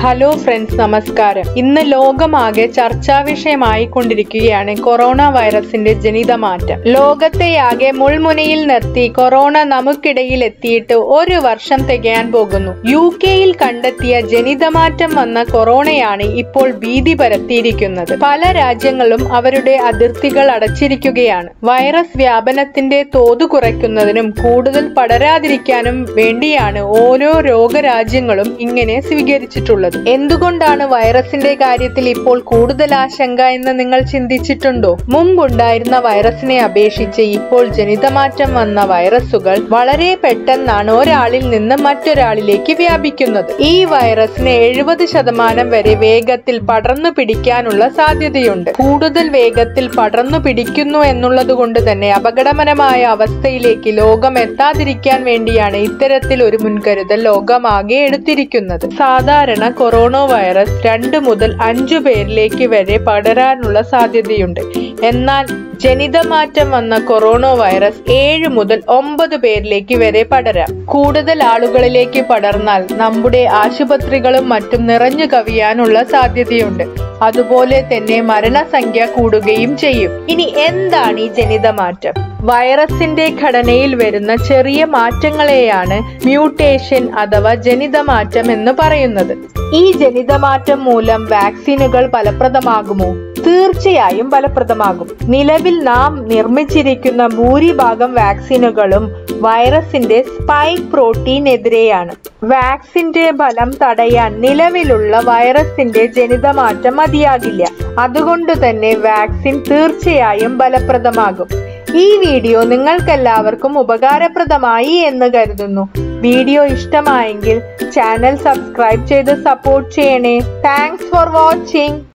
hello friends നമസ്കാരം ഇന്ന് ലോകമാകെ ചർച്ചാ വിഷയമായി കൊണ്ടിരിക്കുകയാണ് കൊറോണ വൈറസിന്റെ ജനിതമാറ്റം ലോകത്തെയാകെ മുൾമുനയിൽ നിർത്തി കൊറോണ നമുക്കിടയിൽ എത്തിയിട്ട് ഒരു വർഷം തികയാൻ പോകുന്നു യു കെയിൽ കണ്ടെത്തിയ ജനിതമാറ്റം വന്ന കൊറോണയാണ് ഇപ്പോൾ ഭീതി പരത്തിയിരിക്കുന്നത് പല രാജ്യങ്ങളും അവരുടെ അതിർത്തികൾ അടച്ചിരിക്കുകയാണ് വൈറസ് വ്യാപനത്തിന്റെ തോത് കുറയ്ക്കുന്നതിനും കൂടുതൽ പടരാതിരിക്കാനും വേണ്ടിയാണ് ഓരോ രോഗരാജ്യങ്ങളും ഇങ്ങനെ സ്വീകരിച്ചിട്ടുള്ളത് എന്തുകൊണ്ടാണ് വൈറസിന്റെ കാര്യത്തിൽ ഇപ്പോൾ കൂടുതൽ ആശങ്ക എന്ന് നിങ്ങൾ ചിന്തിച്ചിട്ടുണ്ടോ മുമ്പുണ്ടായിരുന്ന വൈറസിനെ അപേക്ഷിച്ച് ഇപ്പോൾ ജനിതമാറ്റം വന്ന വൈറസുകൾ വളരെ പെട്ടെന്നാണ് ഒരാളിൽ നിന്ന് മറ്റൊരാളിലേക്ക് വ്യാപിക്കുന്നത് ഈ വൈറസിന് എഴുപത് ശതമാനം വരെ വേഗത്തിൽ പടർന്നു പിടിക്കാനുള്ള സാധ്യതയുണ്ട് കൂടുതൽ വേഗത്തിൽ പടർന്നു പിടിക്കുന്നു എന്നുള്ളത് കൊണ്ട് തന്നെ അപകടകരമായ അവസ്ഥയിലേക്ക് ലോകം എത്താതിരിക്കാൻ വേണ്ടിയാണ് ഇത്തരത്തിൽ ഒരു മുൻകരുതൽ ലോകമാകെ എടുത്തിരിക്കുന്നത് സാധാരണ കൊറോണ വൈറസ് രണ്ട് മുതൽ അഞ്ചു പേരിലേക്ക് വരെ പടരാനുള്ള സാധ്യതയുണ്ട് എന്നാൽ ജനിതമാറ്റം വന്ന കൊറോണ വൈറസ് ഏഴ് മുതൽ ഒമ്പത് പേരിലേക്ക് വരെ പടരാം കൂടുതൽ ആളുകളിലേക്ക് പടർന്നാൽ നമ്മുടെ ആശുപത്രികളും മറ്റും നിറഞ്ഞു കവിയാനുള്ള സാധ്യതയുണ്ട് അതുപോലെ തന്നെ മരണസംഖ്യ കൂടുകയും ചെയ്യും ഇനി എന്താണ് ഈ ജനിതമാറ്റം വൈറസിന്റെ ഘടനയിൽ വരുന്ന ചെറിയ മാറ്റങ്ങളെയാണ് മ്യൂട്ടേഷൻ അഥവാ ജനിതമാറ്റം എന്ന് പറയുന്നത് ഈ ജനിതമാറ്റം മൂലം വാക്സിനുകൾ ഫലപ്രദമാകുമോ തീർച്ചയായും ഫലപ്രദമാകും നിലവിൽ നാം നിർമ്മിച്ചിരിക്കുന്ന ഭൂരിഭാഗം വാക്സിനുകളും വൈറസിന്റെ സ്പൈക്ക് പ്രോട്ടീനെതിരെയാണ് വാക്സിന്റെ ഫലം തടയാൻ നിലവിലുള്ള വൈറസിന്റെ ജനിതമാറ്റം മതിയാകില്ല അതുകൊണ്ട് തന്നെ വാക്സിൻ തീർച്ചയായും ഫലപ്രദമാകും ഈ വീഡിയോ നിങ്ങൾക്കെല്ലാവർക്കും ഉപകാരപ്രദമായി എന്ന് കരുതുന്നു വീഡിയോ ഇഷ്ടമായെങ്കിൽ ചാനൽ സബ്സ്ക്രൈബ് ചെയ്ത് സപ്പോർട്ട് ചെയ്യണേ താങ്ക്സ് ഫോർ വാച്ചിങ്